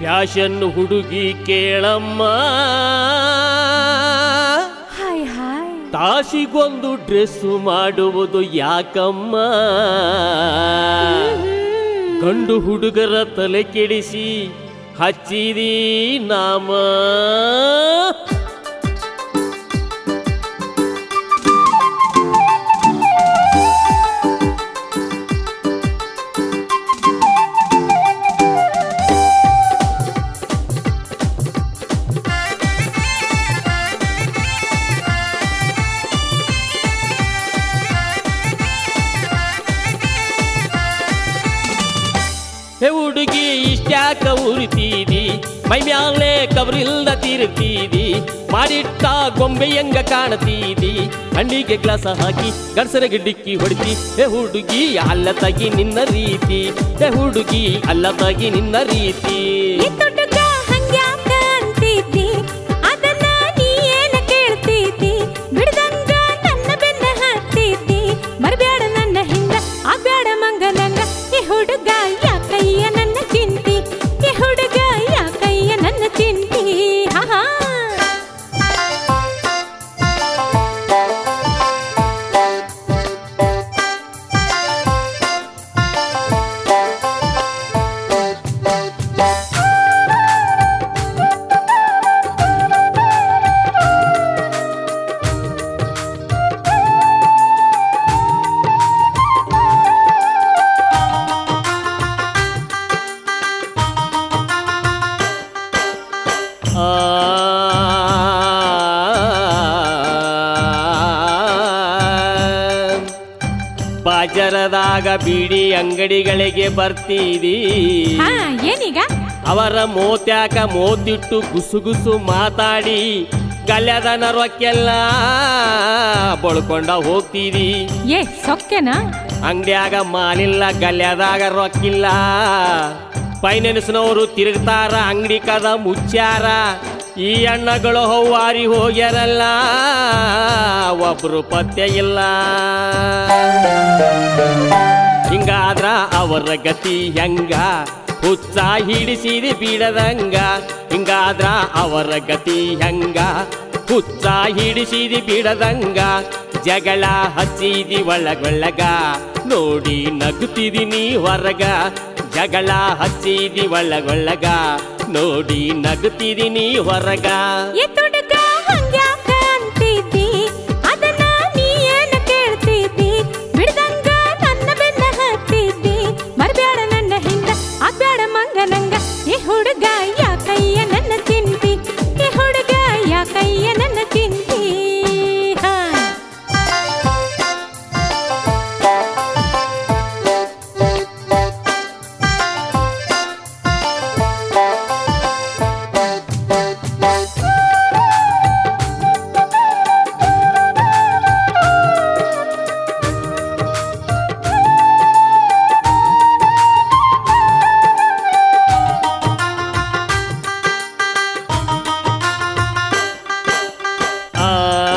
Fashion ಹುಡುಗಿ ಕೇಳಮ್ಮ hi hi ತಾಸಿಗೊಂದು dress ಮಾಡುವುದು ಯಾಕಮ್ಮ ಗಂಡು ಹುಡುಗರ ತಲೆ ಕೆಡಿಸಿ ಹಚ್ಚಿದಿ ನಾಮ ಹೇ ಹುಡುಗಿ ಇಷ್ಟ್ಯಾಕ ಉರಿತೀದಿ ಮೈ ಮ್ಯಾಲೆ ಕಬ್ರಿಲ್ದ ತಿರುಗ್ತೀದಿ ಮಾಡಿಟ್ಟ ಗೊಂಬೆ ಹೆಂಗ ಕಾಣತೀದಿ ಕಣ್ಣಿಗೆ ಗ್ಲಾಸ ಹಾಕಿ ಗಡ್ಸರಿಗೆ ಡಿಕ್ಕಿ ಹೊಡಿತಿ ಹೇ ಹುಡುಗಿ ಅಲ್ಲ ತಗಿ ನಿನ್ನ ರೀತಿ ಹೇ ಹುಡುಗಿ ಅಲ್ಲ ತಗಿ ನಿನ್ನ ರೀತಿ ಈ ತುಡುಗ ಹಂಗ್ಯಾಕ ಅಂತಿದ್ದಿ ಅದನ್ನ ನೀ ಏನ ಕೇಳ್ತಿದ್ದಿ ಬಿಡ್ದಂಗ ನನ್ನ ಬೆನ್ನ ಹತ್ತಿದ್ದಿ ಮರ್ಬ್ಯಾಡ ನನ್ನ ಹಿಂದ ಆಗ್ಬ್ಯಾಡ ಮಂಗ ನಂಗ ಈ ಹುಡುಗ ಯಾಕಯ್ಯ ನನ್ನ ಚಿಂತಿ ಈ ಹುಡುಗ ಯಾಕಯ್ಯ ನನ್ನ ಚಿಂತಿ ಹಾ ಹಾ ಆ ಬಾಜರದಾಗ ಬೀಡಿ ಅಂಗಡಿಗಳಿಗೆ ಬರ್ತೀದಿ ಹಾ ಏನೀಗ ಅವರ ಮೋತ್ಯಾಕ ಮೋತಿಟ್ಟು ಗುಸುಗುಸು ಮಾತಾಡಿ ಗಲ್ಯದನ ರೊಕ್ಕೆಲ್ಲ ಬಳ್ಕೊಂಡ ಹೋಗ್ತೀರಿ ಏ ಸೊಕ್ಕೆನಾ ಅಂಗಡ್ಯಾಗ ಮಾಲಿಲ್ಲ ಗಲ್ಯದಾಗ ರೊಕ್ಕಿಲ್ಲ ಫೈನಾನ್ಸ್ನವರು ತಿರುಗ್ತಾರ ಅಂಗಡಿ ಕದ ಮುಚ್ಚಾರ ಈ ಅಣ್ಣಗಳು ಹೌವಾರಿ ಹೋಗ್ಯಾರಲ್ಲ ಒಬ್ರು ಪತ್ತೆ ಇಲ್ಲ ಹಿಂಗಾದ್ರ ಅವರ ಗತಿ ಹೆಂಗ ಹುಚ್ಚ ಹಿಡಿಸಿದಿ ಬೀಡದಂಗ ಹಿಂಗಾದ್ರ ಅವರ ಗತಿ ಹೆಂಗ ಹುಚ್ಚ ಹಿಡಿಸಿದಿ ಬಿಡದಂಗ ಜಗಳ ಹಚ್ಚಿದಿ ಒಳಗೊಳಗ ನೋಡಿ ನಗುತ್ತಿದಿನಿ ಹೊರಗ ಜಗಳ ಹಚ್ಚಿದಿ ಒಳಗೊಳಗ ನೋಡಿ ನಗುತ್ತಿದಿನಿ ಹೊರಗ ಈ ತುಡುಗ ಹಂಗ್ಯಾಕ ಅಂತಿದ್ದಿ ಅದನ್ನ ನೀ ಏನ ಕೇಳ್ತಿದ್ದಿ ಬಿಡ್ದಂಗ ನನ್ನ ಬೆನ್ನ ಹತ್ತಿದ್ದಿ ಮರ್ಬ್ಯಾಡ ನನ್ನ ಹಿಂದ ಆಗ್ಬ್ಯಾಡ ಮಂಗ ನಂಗ ಈ ಹುಡುಗ ಯಾಕಯ್ಯ ನನ್ನ ಚಿಂತಿ ಈ ಹುಡುಗ ಯಾಕಯ್ಯ ನನ್ನ ಚಿಂತಿ ಹಾ ಆ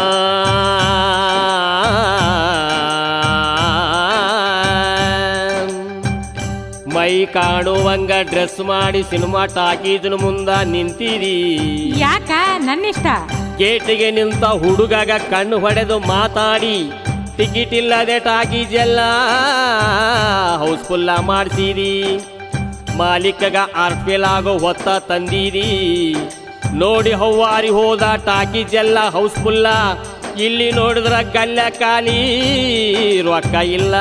ಮೈ ಕಾಣುವಂಗ ಡ್ರೆಸ್ ಮಾಡಿ ಸಿನಿಮಾ ಟಾಕೀಸ್ನ ಮುಂದ ನಿಂತಿದಿ ಯಾಕ ನನ್ನಿಷ್ಟ ಗೇಟಿಗೆ ನಿಂತ ಹುಡುಗಗ ಕಣ್ಣು ಹೊಡೆದು ಮಾತಾಡಿ ಟಿಕೆಟ್ ಇಲ್ಲದೆ ಟಾಕೀಸ್ ಎಲ್ಲ ಹೌಸ್ಫುಲ್ಲ ಮಾಡಿಸಿದಿ ಮಾಲೀಕಗ ಆರ್ಪೆಲ್ ಆಗೋ ಹೊತ್ತ ತಂದಿದಿ ನೋಡಿ ಹೌವಾರಿ ಹೋದ ಟಾಕೀಸ್ ಎಲ್ಲ ಹೌಸ್ಫುಲ್ಲ ಇಲ್ಲಿ ನೋಡಿದ್ರ ಗಲ್ಯ ಖಾಲಿ ರೊಕ್ಕ ಇಲ್ಲ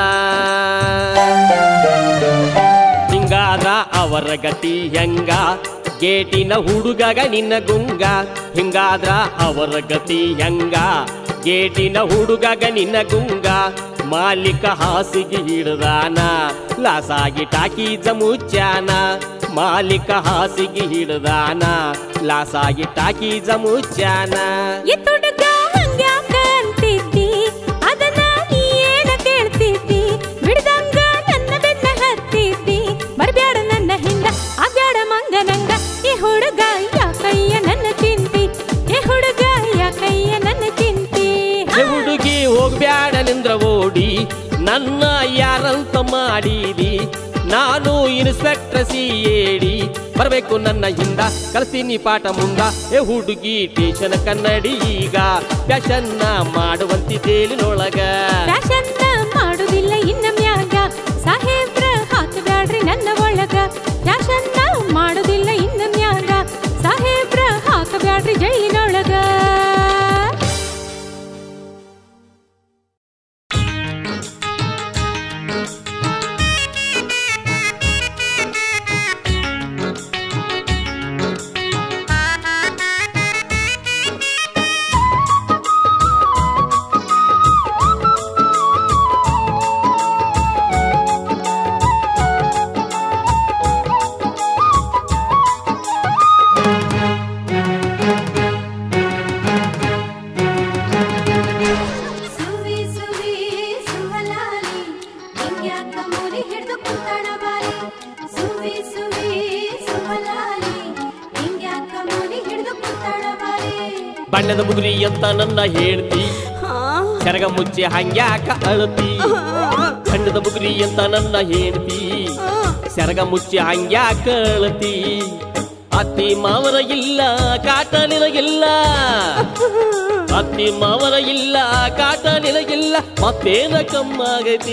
ಹಿಂಗಾದ ಅವರ ಗತಿ ಹೆಂಗ ಗೇಟಿನ ಹುಡುಗಗ ನಿನ್ನ ಗುಂಗ ಹಿಂಗಾದ್ರ ಅವರ ಗತಿ ಹೆಂಗ ಗೇಟಿನ ಹುಡುಗಗ ನಿನ್ನ ಗುಂಗ ಮಾಲೀಕ ಹಾಸಿಗೆ ಹಿಡ್ದಾನ ಲಾಸಾಗಿ ಟಾಕೀಜ ಮುಚ್ಚಾನ ಮಾಲೀಕ ಹಾಸಿಗೆ ಹಿಡ್ದಾನ ಲಾಸಾಗಿ ಟಾಕೀಜ ಮುಚ್ಚಾನ ಈ ತುಡುಗ ಹಂಗ್ಯಾಕ ಅಂತಿದ್ದಿ ಅದನ್ನ ನೀ ಏನ ಕೇಳ್ತಿದ್ದಿ ಬಿಡ್ದಂಗ ನನ್ನ ಬೆನ್ನ ಹತ್ತಿದ್ದಿ ಬರ್ಬ್ಯಾಡ ನನ್ನ ಹಿಂದ ಆಗ್ಬ್ಯಾಡ ಮಂಗ ನಂಗ ಈ ಹುಡುಗ ಯಾಕಯ್ಯ ನನ್ನ ಚಿಂತಿ ಈ ಹುಡುಗ ಯಾಕಯ್ಯ ನನ್ನ ಚಿಂತಿ ಏ ಹುಡುಗಿ ಹೋಗ್ಬ್ಯಾಡ ನಿಂದ್ರ ಓಡಿ ನನ್ನ ಯಾರಂತ ಮಾಡಿದಿ ನಾನು ಇನ್ಸ್ಪೆಕ್ಟರ್ ಸಿ ಏಡಿ ಬರಬೇಕು ನನ್ನ ಹಿಂದ ಕಲ್ತೀನಿ ಪಾಠ ಮುಂದ ಏ ಹುಡುಗಿ ಟೇಷನ್ ಕನ್ನಡಿ ಈಗ ಫ್ಯಾಷನ್ನ ಮಾಡುವಂತಿದ್ದೇಲಿನೊಳಗ ಫ್ಯಾಷನ್ನ ಮಾಡುದಿಲ್ಲ ಇನ್ನ ಮ್ಯಾಗ ಸಾಹೇಬ್ರ ಹಾಕಬ್ಯಾಡ್ರಿ ನನ್ನ ಒಳಗ ಫ್ಯಾಷನ್ನ ಮಾಡುದಿಲ್ಲ ಇನ್ನ ಮ್ಯಾಗ ಸಾಹೇಬ್ರ ಹಾಕಬ್ಯಾಡ್ರಿ ಜೈಲಿನೊಳಗ ಸುವಿ ಸುವಿ ಸುವಲಾಲಿ ಹಿಂಗ್ಯಾಕ ಮುರಿ ಹಿಡ್ದು ಕುಂತಾಳ ಬಾರಿ ಸುವಿ ಸುವಿ ಸುವಲಾಲಿ ಹಿಂಗ್ಯಾಕ ಮುರಿ ಹಿಡ್ದು ಕುಂತಾಳ ಬಾರಿ ಬಣ್ಣದ ಮುಗುರಿ ಅಂತ ನನ್ನ ಹೇಳ್ತಿ ಸೆರಗ ಮುಚ್ಚಿ ಹಂಗ್ಯಾಕ ಅಳತಿ ಬಣ್ಣದ ಮುಗುರಿ ಅಂತ ನನ್ನ ಹೇಳ್ತಿ ಸೆರಗ ಮುಚ್ಚಿ ಹಂಗ್ಯಾಕ ಅಳತಿ ಅತ್ತಿ ಮಾವರ ಇಲ್ಲ ಕಾಟ ನಿನಗಿಲ್ಲ ಅತ್ತಿ ಮಾವರ ಇಲ್ಲ ಕಾಟ ನಿನಗಿಲ್ಲ ಮತ್ತೇನ ಕಮ್ಮಾಗೈತಿ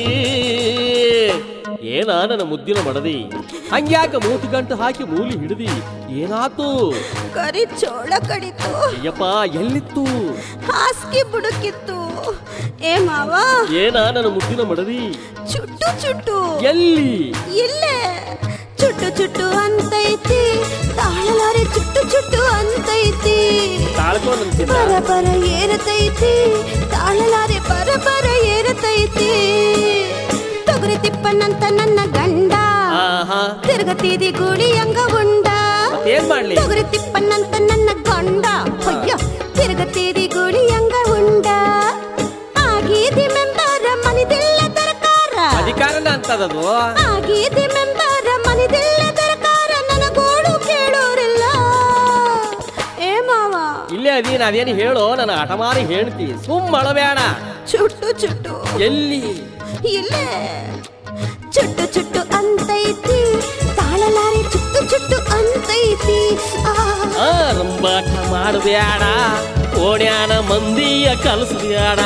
ಏನ ನನ್ನ ಮುದ್ದಿನ ಮಡದಿ ಹಂಗ್ಯಾಕ ಮೂತಿ ಗಂಟು ಹಾಕಿ ಮೂಲಿ ಹಿಡಿದಿ ಏನಾತು ಕರಿ ಚೋಳ ಕಡಿತು ಅಯ್ಯಪ್ಪ ಎಲ್ಲಿತ್ತು ಹಾಸ್ಗೆ ಬುಡಕಿತ್ತು ಏ ಮಾವ ಏನ ನನ್ನ ಮುದ್ದಿನ ಮಡದಿ ಚುಟ್ಟು ಚುಟ್ಟು ಎಲ್ಲಿ ಇಲ್ಲೇ ಚುಟ್ಟು ಚುಟ್ಟು ಅಂತೈತಿ ತಾಳಲಾರೆ ಚುಟ್ಟು ಚುಟ್ಟು ಅಂತೈತಿ ತಾಳ್ಕೊಂಡ್ ಪರ ಪರ ಏರತೈತಿ ತಾಳಲಾರೆ ಪರ ಪರ ಏರತೈತಿ ತೊಗರಿ ತಿಪ್ಪಣ್ಣಂತ ನನ್ನ ಗಂಡ ಆಹಾ ತಿರುಗತಿದಿ ಗುಡಿ ಅಂಗ ಉಂಡ ಮತ್ತೇನ್ ಮಾಡ್ಲಿ ತೊಗರಿ ತಿಪ್ಪಣ್ಣಂತ ನನ್ನ ಗಂಡ ಅಯ್ಯೋ ತಿರುಗತಿದಿ ಗುಡಿ ಅಂಗ ಉಂಡ ಆಗೀದಿ ಮೆಂಬರ ಮನಿದಿಲ್ಲ ತರಕಾರ ಅಧಿಕಾರನ ಅಂತದದು ಆಗೀದಿ ಮೆಂಬರ ಮನಿದಿಲ್ಲ ತರಕಾರ ನನಗೋಡು ಕೇಳೋರಿಲ್ಲ ಏ ಮಾವ ಇಲ್ಲೇ ಅದೀನ ಅದೇನು ಹೇಳು ನನ್ನ ಹಠಮಾರಿ ಹೇಳ್ತಿ ಸುಮ್ ಅಳಬೇಡ ಚುಟ್ಟು ಚುಟ್ಟು ಎಲ್ಲಿ ಇಲ್ಲೇ ಚುಟ್ಟು ಚುಟ್ಟು ಅಂತೈತಿ ತಾಳಲಾರೆ ಚುಟ್ಟು ಚುಟ್ಟು ಅಂತೈತಿ ಆ, ಆ ರಂಬಾಟ ಮಾಡಬೇಡ ಓಣ್ಯಾನ ಮಂದಿಯ ಕಲಸ್ಬೇಡ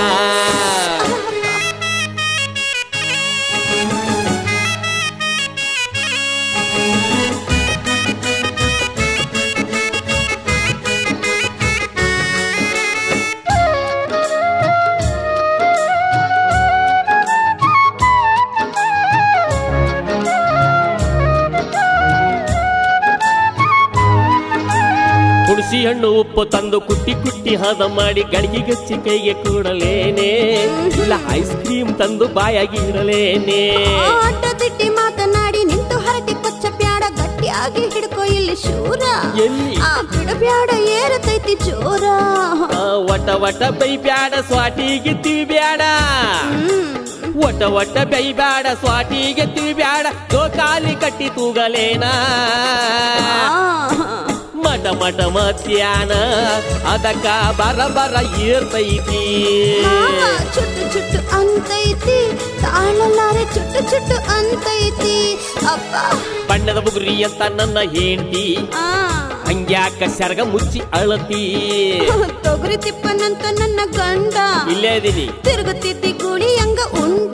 ಹುಣಸಿ ಹಣ್ಣು ಉಪ್ಪು ತಂದು ಕುಟ್ಟಿ ಕುಟ್ಟಿ ಹದ ಮಾಡಿ ಗಳಿಗೆ ಗಚ್ಚಿ ಕೈಗೆ ಕೂಡಲೇನೆ ಇಲ್ಲ ಐಸ್ ಕ್ರೀಮ್ ತಂದು ಬಾಯಾಗಿ ಇಡಲೇನೆ ಆಟ ತಿಟ್ಟಿ ಮಾತನಾಡಿ ನಿಂತು ಹರಟಿ ಕೊಚ್ಚ ಬ್ಯಾಡ ಗಟ್ಟಿಯಾಗಿ ಹಿಡ್ಕೊ ಇಲ್ಲಿ ಶೂರ ಎಲ್ಲಿ ಆ ಬಿಡಬ್ಯಾಡ ಏರತೈತಿ ಜೋರ ಆ, ಒಟ ಒಟ ಬೈ ಬ್ಯಾಡ ಸ್ವಾಟಿಗೆ ತಿವಿ ಬ್ಯಾಡ ಹ್ಮ್ ಒಟ ಒಟ ಬೈ ಬ್ಯಾಡ ಸ್ವಾಟಿಗೆ ತಿವಿ ಬ್ಯಾಡ ಕಾಲಿ ಕಟ್ಟಿ ತೂಗಲೇನಾ ಆ, ಮಟ ಮಟ ಮಧ್ಯಾಹ್ನ ಅದಕ್ಕ ಬರ ಬರ ಏರ್ತೈತಿ ಮಾವ ಚುಟ್ಟು ಚುಟ್ಟು ಅಂತೈತಿ ತಾಳಲಾರೆ ಚುಟ್ಟು ಚುಟ್ಟು ಅಂತೈತಿ ಅಪ್ಪ ಬಣ್ಣದ ಬುಗುರಿ ಅಂತ ನನ್ನ ಹೆಂಡ್ತಿ ಆ ಹಂಗ್ಯಾಕ ಸೆರಗ ಮುಚ್ಚಿ ಅಳತಿ ತೊಗರಿ ತಿಪ್ಪನಂತ ನನ್ನ ಗಂಡ ಇಲ್ಲೇ ಇದೀನಿ ತಿರುಗುತ್ತಿದ್ದಿ ಗುಳಿ ಹಂಗ ಉಂಡ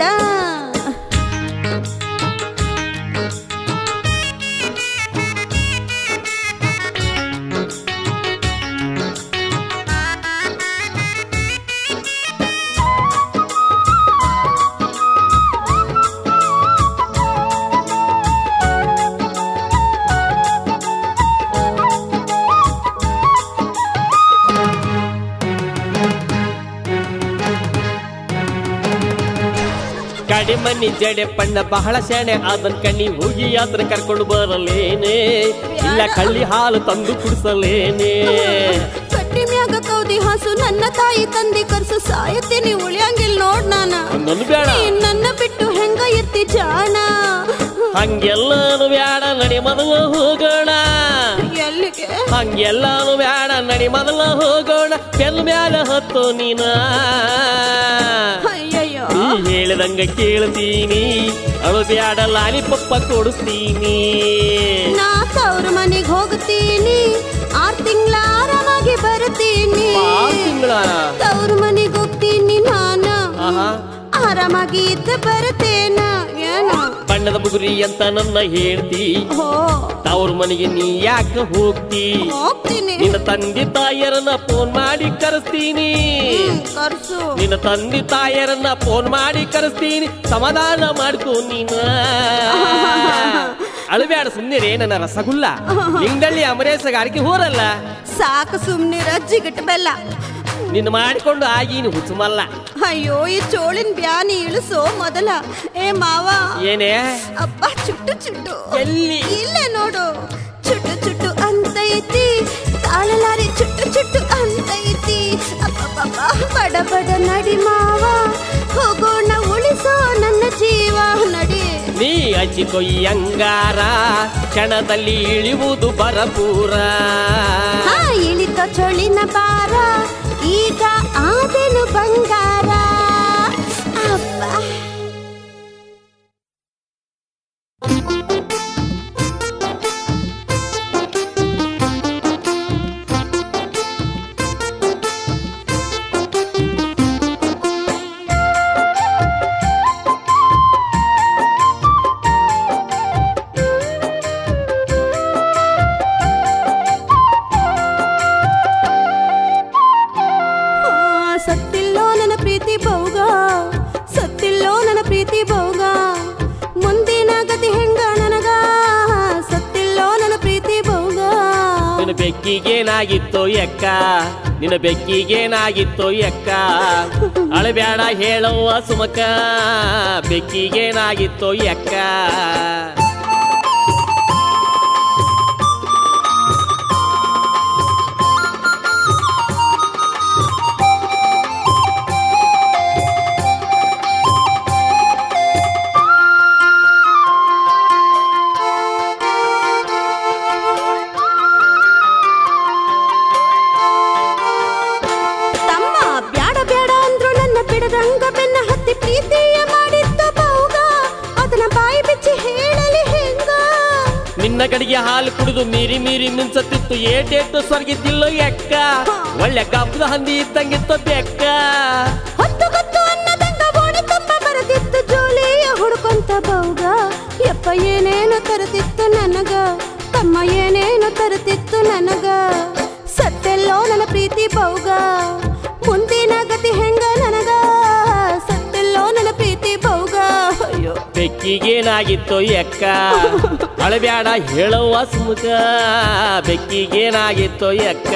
ಕಡಿಮನಿ ಜಡೆ ಪಣ್ಣ ಬಹಳ ಶಾಣೆ ಅದನ್ ಕಣ್ಣಿ ಹೋಗಿ ಯಾತ್ರ ಕರ್ಕೊಂಡು ಬರಲೇನೆ ಇಲ್ಲ ಕಳ್ಳಿ ಹಾಲು ತಂದು ಕುಡಿಸಲೇನೆ ಕಟ್ಟಿ ಮ್ಯಾಗ ಕೌದಿ ಹಾಸು ನನ್ನ ತಾಯಿ ತಂದಿ ಕರ್ಸು ಸಾಯತ್ತೀನಿ ಉಳಿಯಂಗಿಲ್ ನೋಡ್ ನಾನ ನನ್ನ ಬೇಡ ನೀ ನನ್ನ ಬಿಟ್ಟು ಹೆಂಗ ಇರ್ತಿ ಜಾಣ ಹಂಗೆಲ್ಲಾನು ಬ್ಯಾಡ ನಡಿ ಮೊದಲ ಹೋಗೋಣ ಎಲ್ಲಿಗೆ ಹಂಗೆಲ್ಲಾನು ಬ್ಯಾಡ ನಡಿ ಮೊದಲ ಹೋಗೋಣ ಕೆಲ್ ಮ್ಯಾಲ ಹತ್ತು ನೀನ ಅಯ್ಯಯ್ಯೋ ನೀ ಹೇಳಿದಂಗ ಕೇಳ್ತೀನಿ ಅಳು ಬ್ಯಾಡ ಲಾಲಿಪಪ್ಪ ಕೊಡ್ತೀನಿ ನಾ ತವ್ರ ತವ್ರ ಮನೆಗೆ ಹೋಗ್ತೀನಿ ಆರ್ ತಿಂಗಳ ಆರಾಮಾಗಿ ಬರ್ತೀನಿ ಆರು ತಿಂಗಳ ತವ್ರ ಮನೆಗೆ ಹೋಗ್ತೀನಿ ನಾನು ಆಹಾ ಆರಾಮಾಗಿ ಇದ್ದ ಬರ್ತೇನ ಏನು ಬಣ್ಣದ ಬುಗುರಿ ಅಂತ ನನ್ನ ಹೇಳ್ತಿ ಹೋ ತವ್ರ ಮನೆಗೆ ನೀ ಯಾಕೆ ಹೋಗ್ತಿ ಹೋಗ್ತೀನಿ ನಿನ್ನ ತಂದೆ ತಾಯಿಯರನ್ನ ಫೋನ್ ಮಾಡಿ ಕರೆಸ್ತೀನಿ ಹ್ಮ್, ಕರ್ಸು ನಿನ್ನ ತಂದೆ ತಾಯಿಯರನ್ನ ಫೋನ್ ಮಾಡಿ ಕರೆಸ್ತೀನಿ ಸಮಾಧಾನ ಮಾಡ್ಕೊ ನೀನ ಅಳಬ್ಯಾಡ ಸುಮ್ಮನೆ ನನ್ನ ರಸಗುಲ್ಲ ಲಿಂಗಳ್ಳಿ ಅಮರೇಶಗಾರಿಕೆ ಹೋರಲ್ಲ ಸಾಕು ಸುಮ್ನಿರ ಜಿಗಟ್ ಬೆಲ್ಲ ನಿನ್ನ ಮಾಡಿಕೊಂಡು ಆಗೀನಿ ಹುಚ್ಚುಮಲ್ಲ ಅಯ್ಯೋ ಈ ಚೋಳಿನ ಬ್ಯಾನಿ ಇಳಿಸೋ ಮೊದಲ ಏ ಮಾವ ಏನೇ ಅಪ್ಪ ಚುಟ್ಟು ಚುಟ್ಟು ಎಲ್ಲಿ ಇಲ್ಲೇ ನೋಡು ಚುಟ್ಟು ಚುಟ್ಟು ಅಂತೈತಿ ತಾಳಲಾರಿ ಚುಟ್ಟು ಚುಟ್ಟು ಅಂತೈತಿ ಅಪ್ಪಪ್ಪಪ್ಪ ಬಡ ಬಡ ನಡಿ ಮಾವ ಹೋಗೋಣ ಉಳಿಸೋ ನನ್ನ ಜೀವ ನಡಿ ನೀ ಹಚ್ಚಿ ಕೊಯ್ಯಂಗಾರ ಕ್ಷಣದಲ್ಲಿ ಇಳಿಯುವುದು ಬರಪೂರ ಹಾ ಇಳಿತ ಚೊಳಿನ ಬಾರ ಈಗ ಆದೆನು ಬಂಗಾರ ಅಪ್ಪ ಆ, ಸತ್ತಿಲ್ಲೋ ನನ್ನ ಪ್ರೀತಿ ಬಹುಗ ಸತ್ತಿಲ್ಲೋ ನನ್ನ ಪ್ರೀತಿ ಬಹುಗ ಮುಂದಿನ ಗತಿ ಹೆಂಗ ನನಗ ಸತ್ತಿಲ್ಲೋ ನನ್ನ ಪ್ರೀತಿ ಬಹುಗ ನಿನ್ನ ಬೆಕ್ಕಿಗೇನಾಗಿತ್ತೋ ಎಕ್ಕ ನಿನ್ನ ಬೆಕ್ಕಿಗೇನಾಗಿತ್ತೋ ಎಕ್ಕ ಅಳಬ್ಯಾಡ ಹೇಳವ್ವ ಸುಮಕ ಬೆಕ್ಕಿಗೇನಾಗಿತ್ತೋ ಎಕ್ಕ ತಮ್ಮ ಬ್ಯಾಡ ಬ್ಯಾಡ ಅಂದ್ರು ನನ್ನ ಬಿಡದಂಗ ಬೆನ್ನ ಹತ್ತಿ ಪ್ರೀತಿಯ ಮಾಡಿದ್ದು ಬಹುಗ ಅದನ್ನ ಬಾಯಿ ಬಿಚ್ಚಿ ಹೇಳಲಿ ಹೆಂಗ ನಿನ್ನ ಕಡೆಗೆ ಹಾಲು ಕುಡಿದು ಮೀರಿ ಮೀರಿ ಮಿಂಚತ್ತಿತ್ತು ಏಟೇಟು ಸ್ವರ್ಗಿದ್ದಿಲ್ಲೋ ಎಕ್ಕ ಒಳ್ಳೆ ಕಬ್ಬದ ಹಂದಿ ಇದ್ದಂಗಿತ್ತು ಬೆಕ್ಕ ಹೊತ್ತು ಗೊತ್ತು ಅನ್ನದಂಗ ಓಣಿ ತುಂಬ ಬರದಿತ್ತು ಜೋಲಿಯ ಹುಡ್ಕೊಂತ ಬಹುಗ ಯಪ್ಪ ಏನೇನು ತರತಿತ್ತು ನನಗ ತಮ್ಮ ಏನೇನು ತರತಿತ್ತು ನನಗ ಸತ್ತೆಲ್ಲೋ ನನ್ನ ಪ್ರೀತಿ ಬಹುಗ ಮುಂದಿನ ಗತಿ ಹೆಂಗ ನನಗ ಸತ್ತೆಲ್ಲೋ ನನ್ನ ಪ್ರೀತಿ ಬಹುಗ ಅಯ್ಯೋ ಬೆಕ್ಕಿಗೇನಾಗಿತ್ತೋ ಎಕ್ಕ ಅಳಬ್ಯಾಡ ಹೇಳವ್ವ ಸುಮಕ ಬೆಕ್ಕಿಗೇನಾಗಿತ್ತೋ ಎಕ್ಕ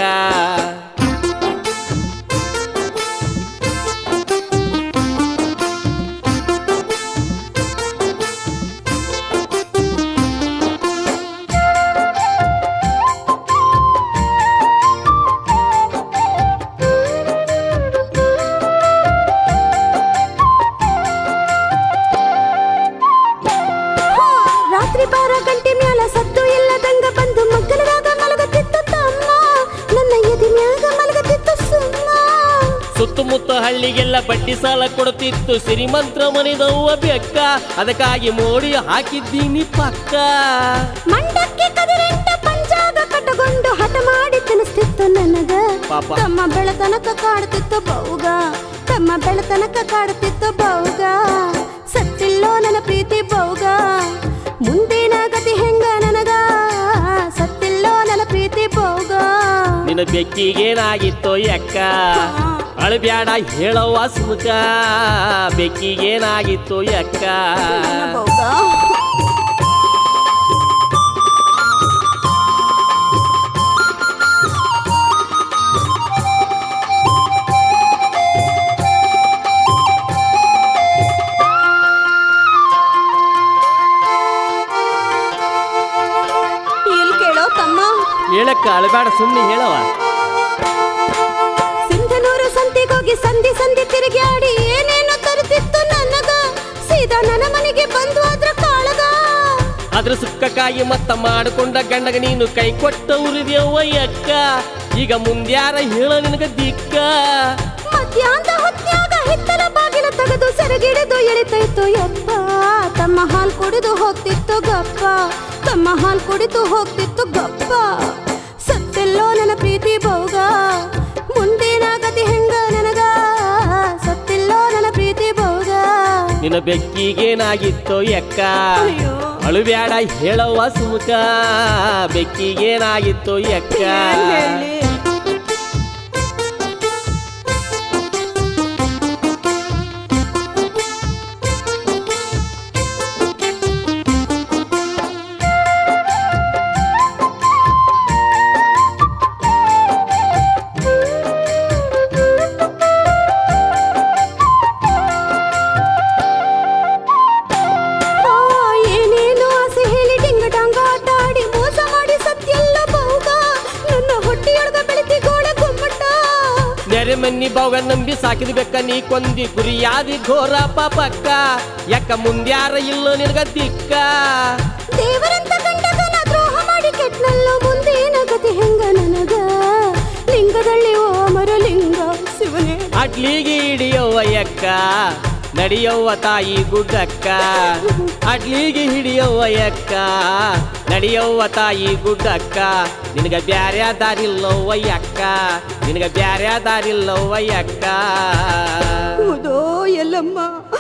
ಹಾ, ರಾತ್ರಿ ಬಾರ ಗಂಟೆ ಮ್ಯಾಲ ಸದ್ದು ಇಲ್ಲದಂಗ ಬಂದು ಮಗ್ಗಲದಾಗ ಮಲಗತಿತ್ತು ತಮ್ಮ ನನ್ನ ಎದಿ ಮ್ಯಾಗ ಮಲಗತಿತ್ತು ಸುಮ್ಮ ಸುತ್ತಮುತ್ತ ಹಳ್ಳಿಗೆಲ್ಲ ಬಡ್ಡಿ ಸಾಲ ಕೊಡುತ್ತಿತ್ತು ಶ್ರೀಮಂತ್ರ ಮನಿದವ್ವ ಬೆಕ್ಕ ಅದಕ್ಕಾಗಿ ಮೋಡಿ ಹಾಕಿದ್ದೀನಿ ಪಕ್ಕ ಮಂಡಕ್ಕೆ ಕದಿರೆಂಟ ಪಂಜಾಗ ಕಟ್ಟಗೊಂಡು ಹಠ ಮಾಡಿ ತಿನ್ನಿಸ್ತಿತ್ತು ನನಗ ಪಾಪ. ತಮ್ಮ ಬೆಳತನಕ ಕಾಡ್ತಿತ್ತು ಬೌಗ ತಮ್ಮ ಬೆಳತನಕ ಕಾಡ್ತಿತ್ತು ಬೌಗ ಸತ್ತಿಲ್ಲೋ ನನ್ನ ಪ್ರೀತಿ ಬೌಗ ಮುಂದಿನ ಗತಿ ಹೆಂಗ ನನಗ ಸತ್ತಿಲ್ಲೋ ನನ್ನ ಪ್ರೀತಿ ಬೌಗ ನಿನ್ನ ಬೆಕ್ಕಿಗೇನಾಗಿತ್ತೋ ಎಕ್ಕ ಅಳಬ್ಯಾಡ ಹೇಳವ್ವ ಸುಮಕ ಬೆಕ್ಕಿಗೇನಾಗಿತ್ತೋ ಎಕ್ಕ ನನ್ನ ಬೌಗ ಇಲ್ಲಿ ಕೇಳೋ ತಮ್ಮ ಹೇಳಕ್ಕ ಅಳಬ್ಯಾಡ ಸುಮ್ಮನೆ ಹೇಳವ ಸಿಂಧನೂರು ಸಂತಿಗೋಗಿ ಸಂಧಿ ಸಂಧಿ ತಿರುಗಾಡಿ ಏನೇನೋ ತರುತ್ತಿತ್ತು ನನಗ ಸೀದಾ ನನ್ನ ಮನೆಗೆ ಬಂದು ಅದ್ರ ಕಾಳಗ ಅದ್ರ ಸುಕ್ಕಕ್ಕಾಗಿ ಮತ್ತ ಮಾಡಿಕೊಂಡ ಗಂಡಗ ನೀನು ಕೈ ಕೊಟ್ಟ ಉರಿದ್ಯವ್ವ ಎಕ್ಕ ಈಗ ಮುಂದ್ಯಾರ ಹೇಳ ನಿನಗ ದಿಕ್ಕ ಮಧ್ಯಾಹ್ನ ಹೊತ್ನ್ಯಾಗ ಹಿತ್ತಲ ಬಾಗಿಲ ತೆಗೆದು ಸೆರಗಿಡಿದು ಎಳಿತೈತು ಯಪ್ಪ ತಮ್ಮ ಹಾಲ್ ಕುಡಿದು ಹೋಗ್ತಿತ್ತು ಗಪ್ಪ ತಮ್ಮ ಹಾಲ್ ಕುಡಿತು ಹೋಗ್ತಿತ್ತು ಗಪ್ಪ ಸತ್ತೆಲ್ಲೋ ನನ್ನ ಪ್ರೀತಿ ಬಹುಗ ಮುಂದಿನ ಗತಿ ಹೆಂಗ ನನಗ ಸತ್ತಿಲ್ಲೋ ನನ್ನ ಪ್ರೀತಿ ಬಹುಗ ನಿನ್ನ ಬೆಕ್ಕಿಗೇನಾಗಿತ್ತೋ ಎಕ್ಕ ಅಯ್ಯೋ ಅಳುಬ್ಯಾಡ ಹೇಳವ್ವ ಸುಮುಖ ಬೆಕ್ಕಿಗೇನಾಗಿತ್ತೋ ಎಕ್ಕ ಏನ್ ಹೇಳಿ ಆ, ಏನೇನೋ ಆಸೆ ಹೇಳಿ ಡಿಂಗ ಡಾಂಗ ಆಟ ಆಡಿ ಮೋಸ ಮಾಡಿ ಸತ್ಯೆಲ್ಲ ಬಹುಗ ನನ್ನ ಹೊಟ್ಟೆಯೊಳಗ ಬೆಳಿತಿ ಗೋಡೆ ಗುಮ್ಮಟ ನೆರೆ ಮನ್ನಿ ಬಾವ ನಂಬಿ ಸಾಕಿದ ಬೆಕ್ಕ ನೀ ಕೊಂದಿ ಗುರಿಯಾದಿ ಘೋರ ಪಾಪಕ್ಕ ಯಾಕ ಮುಂದ್ಯಾರ ಇಲ್ಲೋ ನಿನಗ ದಿಕ್ಕ ದೇವರಂತ ಗಂಡಗನ ದ್ರೋಹ ಮಾಡಿ ಕೆಟ್ನಲ್ಲೋ ಮುಂದೇನ ಗತಿ ಹೆಂಗ ನನಗ ಲಿಂಗದಲ್ಲಿ ಓ ಮರಲಿಂಗ ಶಿವನೇ ಅಡ್ಲಿಗೆ ಹಿಡಿಯವ್ವ ಎಕ್ಕ ನಡಿಯವ್ವ ತಾಯಿ ಗುಡ್ಡಕ್ಕ ಅಡ್ಲಿಗೆ ಹಿಡಿಯವ್ವ ಎಕ್ಕ ನಡಿಯವ್ವ ತಾಯಿ ಗುಡ್ಡಕ್ಕ ನಿನಗ ಬ್ಯಾರ್ಯಾ ದಾರಿಲ್ಲವ್ವ ಅಕ್ಕ ನಿನಗ ಬ್ಯಾರ್ಯಾ ದಾರಿಲ್ಲವ್ವ ಅಕ್ಕ ಮುದೋ ಎಲ್ಲಮ್ಮ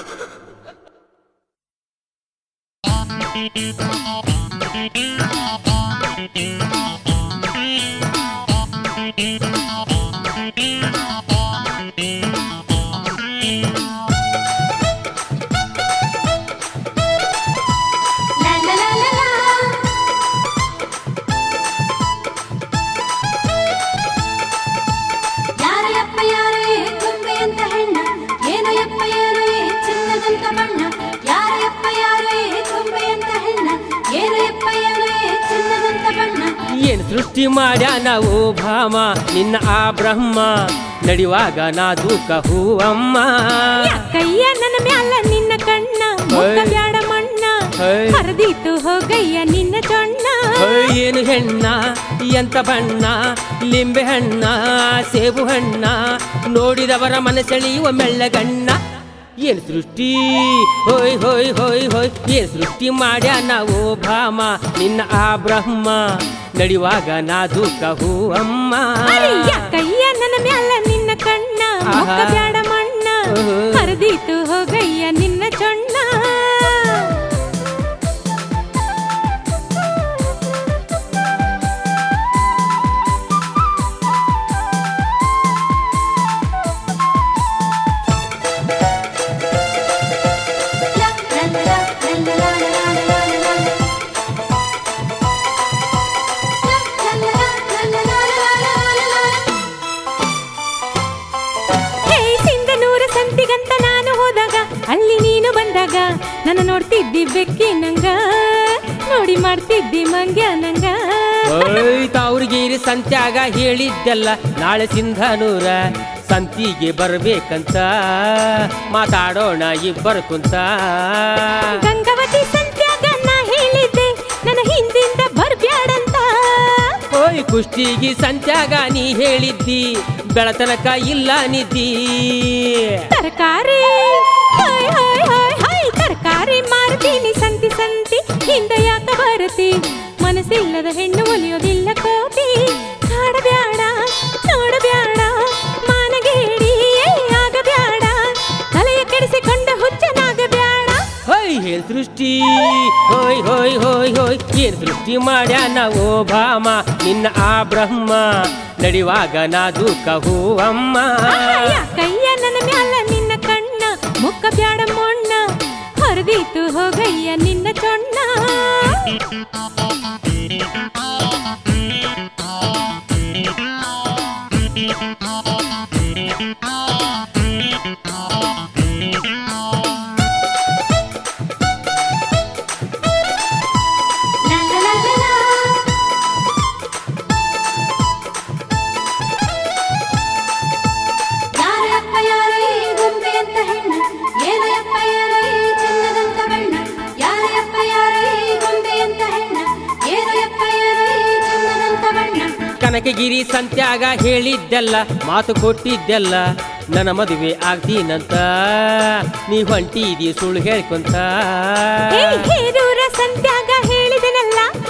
ಯಾರಯ್ಯಪ್ಪ ಯಾರೇ ಗೊಂಬೆ ಅಂತ ಹೆಣ್ಣ ಏನಯ್ಯಪ್ಪ ಯಾರೇ ಚಿನ್ನದಂತ ಬಣ್ಣ ಯಾರಯ್ಯಪ್ಪ ಯಾರೇ ಗೊಂಬೆ ಅಂತ ಹೆಣ್ಣ ಏನಯ್ಯಪ್ಪ ಯಾರೇ ಚಿನ್ನದಂತ ಬಣ್ಣ ಏನ್ ಸೃಷ್ಟಿ ಮಾಡ್ಯ ನಾವು ಭಾಮ ನಿನ್ನ ಆ ಬ್ರಹ್ಮ ನಡಿವಾಗ ನಾ ದೂಕ ಹೂವಮ್ಮ ಯಾಕಯ್ಯ ನನ್ನ ಮ್ಯಾಲ ನಿನ್ನ ಕಣ್ಣ ಮುಖ ಹೈ. ಬ್ಯಾಡ ಮಣ್ಣ ಹೈ. ಹರಿದೀತು ಹೋಗಯ್ಯ ನಿನ್ನ ಚೊಣ್ಣ ಓಯ್, ಏನು ಹೆಣ್ಣ ಎಂತ ಬಣ್ಣ ಲಿಂಬೆ ಹಣ್ಣ ಸೇಬು ಹಣ್ಣ ನೋಡಿದವರ ಮನಸೆಳೆಯುವ ಮೆಳ್ಳಗಣ್ಣ ಏನ್ ಸೃಷ್ಟಿ ಹೋಯ್ ಹೋಯ್ ಹೋಯ್ ಹೋಯ್ ಏನ್ ಸೃಷ್ಟಿ ಮಾಡ್ಯ ನಾವು ಭಾಮ ನಿನ್ನ ಆ ಬ್ರಹ್ಮ ನಡಿವಾಗ ನಾ ದೂಕ ಹೂವಮ್ಮ ಅರೆ ಯಾಕಯ್ಯ ನನ್ನ ಮ್ಯಾಲ ನಿನ್ನ ಕಣ್ಣ ಮುಖ ಆಹಾ. ಬ್ಯಾಡ ಮಣ್ಣ ಓಹೋ. ಹರಿದೀತು ಹೋಗಯ್ಯ ನಿನ್ನ ಚೊಣ್ಣ ಲ, ಲ, ಲ, ಲ, ಲ, ಲ, ಲ, ಲ, ಲ, ಲ, ಲ, ಲ. ಲ, ಲ, ಲ, ಲ, ಲ, ಲ, ಲ, ಲ, ಲ, ಲ, ಲ. ಹೇ ಸಿಂಧನೂರ ಸಂತಿಗಂತ ನಾನು ಹೋದಾಗ ಅಲ್ಲಿ ನೀನು ಬಂದಾಗ ನನ್ನ ನೋಡ್ತಿದ್ದಿ ಬೆಕ್ಕಿ ನಂಗ ನೋಡಿ ಮಾಡ್ತಿದ್ದಿ ಮಂಗ್ಯ ನಂಗ ಓಯ್ ತಾವ್ರಿಗೇರಿ ಸಂತ್ಯಾಗ ಹೇಳಿದ್ದೆಲ್ಲ ನಾಳೆ ಸಿಂಧನೂರ ಸಂತಿಗೆ ಬರ್ಬೇಕಂತ ಮಾತಾಡೋಣ ಇಬ್ಬರು ಕುಂತ ಗಂಗಾವತಿ ಸಂತ್ಯಾಗ ನಾ ಹೇಳಿದ್ದೆ ನನ್ನ ಹಿಂದಿಂದ ಬರ್ಬ್ಯಾಡಂತ ಓಯ್ ಕುಷ್ಟಿಗೆ ಸಂತ್ಯಾಗ ನೀ ಹೇಳಿದ್ದಿ ಬೆಳತನಕ ಇಲ್ಲ ನಿದ್ದಿ ತರಕಾರಿ ಹಾಯ್ ಹಾಯ್ ಹಾಯ್ ಹಾಯ್ ತರಕಾರಿ ಮಾರ್ತೀನಿ ಸಂತಿ ಸಂತಿ ಹಿಂದೆ ಯಾಕ ಬರತಿ ಮನಸ್ಸಿಲ್ಲದ ಹೆಣ್ಣು ಒಲಿಯೋದಿಲ್ಲ ಕೋತಿ ಕಾಡಬ್ಯಾಡ ನೋಡಬ್ಯಾಡ ಮಾನಗೇಡಿ ಆಗಬ್ಯಾಡ ತಲೆಯ ಕೆಡಿಸಿಕೊಂಡ ಹುಚ್ಚನಾಗಬ್ಯಾಡ ಹೊಯ್ ಹೇಳ್ ಸೃಷ್ಟಿ ಹೋಯ್ ಹೋಯ್ ಹೋಯ್ ಹೋಯ್ ಏನ್ ಸೃಷ್ಟಿ ಮಾಡ್ಯ ನಾವು ಭಾಮ ನಿನ್ನ ಆ ಬ್ರಹ್ಮ ನಡಿವಾಗ ನಾ ದೂಕ ಹೂವಮ್ಮ ಯಾಕಯ್ಯ ನನ್ನ ಮ್ಯಾಲ ನಿನ್ನ ಕಣ್ಣ ಮುಖ ಬ್ಯಾಡ ಮೊಣ್ಣ ಹೊರದೀತು ಹೋಗಯ್ಯ ನಿನ್ನ ಚೊಣ್ಣ ಲ, ಲ, ಲ, ಲ, ಲ. ಯಾರಯ್ಯಪ್ಪ ಯಾರೇ ಗೊಂಬೆ ಅಂತ ಹೆಣ್ಣ ಏನಯ್ಯಪ್ಪ ಯಾರೇ ಚಿನ್ನದಂತ ಬಣ್ಣ ಯಾರಯ್ಯಪ್ಪ ಯಾರೇ ಗೊಂಬೆ ಅಂತ ಹೆಣ್ಣ ಏನಯ್ಯಪ್ಪ ಯಾರೇ ಚಿನ್ನದಂತ ಬಣ್ಣ ಕನಕಗಿರಿ ಸಂತ್ಯಾಗ ಹೇಳಿದ್ದೆಲ್ಲ ಮಾತು ಕೊಟ್ಟಿದ್ದೆಲ್ಲ ನನ್ನ ಮದುವೆ ಆಗ್ತೀನಂತ ನೀ ಹೊಂಟಿದಿ ಸುಳ್ಳು ಹೇಳ್ಕೊಂತ ಏ ಹೇರೂರ ಸಂತ್ಯಾಗ ಹೇಳಿದನಲ್ಲ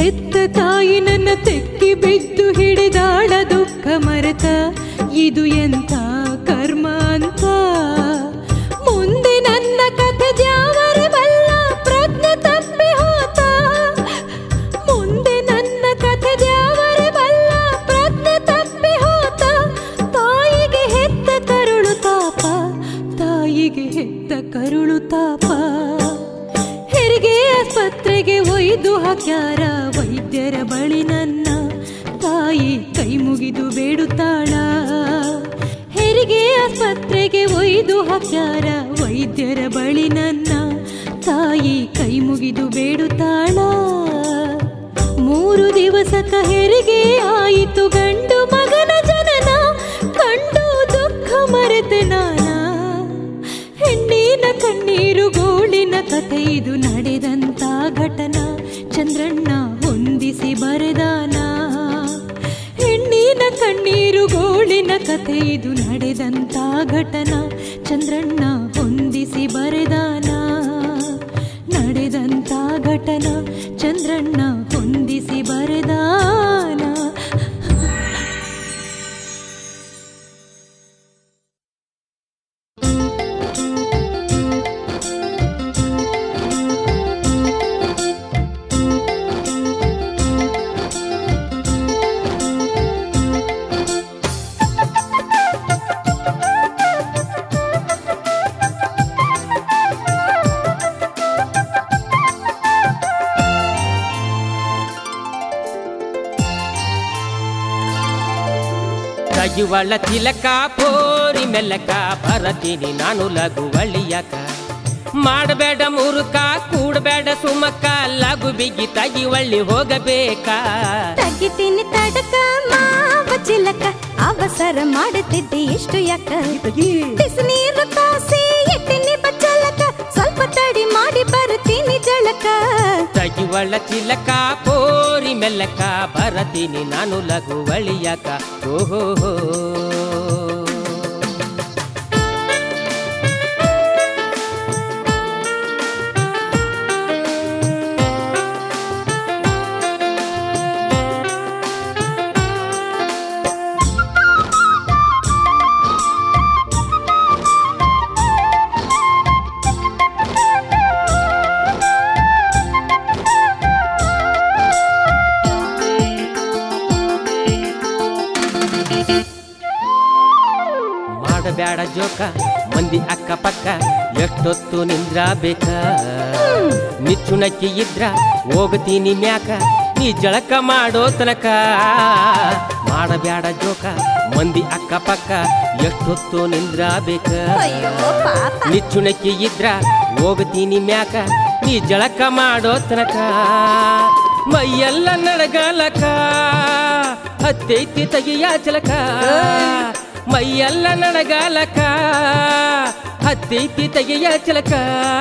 ಹೆತ್ತ ತಾಯಿ ನನ್ನ ತೆಕ್ಕಿ ಬಿದ್ದು ಹಿಡಿದಾಳ ದುಃಖ ಮರೆತ ಇದು ಎಂಥ ಕರ್ಮ ಅಂತ ಮುಂದೆ ನನ್ನ ಕಥೆ ದ್ಯಾವರೆ ಬಲ್ಲ ಪ್ರಜ್ಞೆ ತಪ್ಪಿ ಹೋತ ಮುಂದೆ ನನ್ನ ಕಥೆ ದ್ಯಾವರೆ ಬಲ್ಲ ಪ್ರಜ್ಞೆ ತಪ್ಪಿ ಹೋತ ತಾಯಿಗೆ ಹೆತ್ತ ಕರುಳು ತಾಪ ತಾಯಿಗೆ ಹೆತ್ತ ಕರುಳು ತಾಪ ಹೆರಿಗೆ ಆಸ್ಪತ್ರೆಗೆ ಒಯ್ದು ಹಾಕ್ಯಾರ ವೈದ್ಯರ ಬಳಿ ನನ್ನ ತಾಯಿ ಕೈ ಮುಗಿದು ಬೇಡುತ್ತಾಳ ಹೆರಿಗೆ ಆಸ್ಪತ್ರೆಗೆ ಒಯ್ದು ಹಾಕ್ಯಾರ ವೈದ್ಯರ ಬಳಿ ನನ್ನ ತಾಯಿ ಕೈ ಮುಗಿದು ಬೇಡುತ್ತಾಳ ಮೂರು ದಿವಸಕ ಹೆರಿಗೆ ಆಯಿತು ಗಂಡು ಮಗನ ಜನನ ಕಂಡು ದುಃಖ ಮರೆತೆ ನಾನ ಹೆಣ್ಣಿನ ಕಣ್ಣೀರು ಗೋಳಿನ ಕಥೆ ಇದು ನಡೆದಂತ ಘಟನ ಚಂದ್ರಣ್ಣ ಹೊಂದಿಸಿ ಬರೆದಾನ ಹೆಣ್ಣಿನ ಕಣ್ಣೀರು ಗೋಳಿನ ಕಥೆ ಇದು ನಡೆದಂತ ಘಟನ ಚಂದ್ರಣ್ಣ ಹೊಂದಿಸಿ ಬರೆದಾನ ನಡೆದಂತ ಘಟನ ಚಂದ್ರಣ್ಣ ಹೊಂದಿಸಿ ಬರೆದಾನ ತಗಿವಳ ತಿಲಕ ಪೋರಿ ಮೆಲ್ಲಕ ಬರತೀನಿ ನಾನು ಲಘು ಒಳ್ಳಿಯಕ ಮಾಡಬೇಡ ಮುರುಕ ಕೂಡಬೇಡ ಸುಮಕ ಲಘು ಬಿಗಿ ತಗಿವಳ್ಳಿ ಹೋಗಬೇಕಾ ತಗಿತೀನಿ ತಡಕ ಮಾವ ಚಿಲಕ ಅವಸರ ಮಾಡುತ್ತಿದ್ದೆ ಎಷ್ಟು ಯಾಕ ಬಿಸಿನೀರು ಕಾಸಿ ಎಟ್ಟಿನಿ ಬಚ್ಚಲಕ ಸ್ವಲ್ಪ ತಡಿ ಮಾಡಿ ಬರುತ್ತೀನಿ ಜಳಕ ತಗಿವಳ ಚಿಲಕ ಪೋರಿ ಮೆಲ್ಲಕ ಬರತೀನಿ ನಾನು ಲಘು ಒಳ್ಳಿಯಕ ಓಹೋ ಮಾಡಬೇಡ ಜೋಕ ಮಂದಿ ಅಕ್ಕಪಕ್ಕ ಎಷ್ಟೊತ್ತು ನಿಂದ್ರಬೇಕ ಮಿಚ್ಚುಣಕ್ಕಿ ಇದ್ರ ಹೋಗ್ತೀನಿ ಮ್ಯಾಕ ನೀ ಜಳಕ ಮಾಡೋ ತನಕ ಮಾಡಬೇಡ ಜೋಕ ಮಂದಿ ಅಕ್ಕಪಕ್ಕ ಎಷ್ಟೊತ್ತು ನಿಂದ್ರಬೇಕ ಅಯ್ಯೋ ಪಾಪ ನಿಚ್ಚುಣಕ್ಕಿ ಇದ್ರ ಹೋಗ್ತೀನಿ ಮ್ಯಾಕ ನೀ ಜಳಕ ಮಾಡೋ ತನಕ ಮೈಯೆಲ್ಲ ನಡಗಲಕ ಹತ್ತೈತಿ ತಗಿಯ ಚಲಕ ಮೈಯೆಲ್ಲ ನಡಗಲಕ ಹತ್ತೈತಿ ತಗಿಯ ಚಲಕ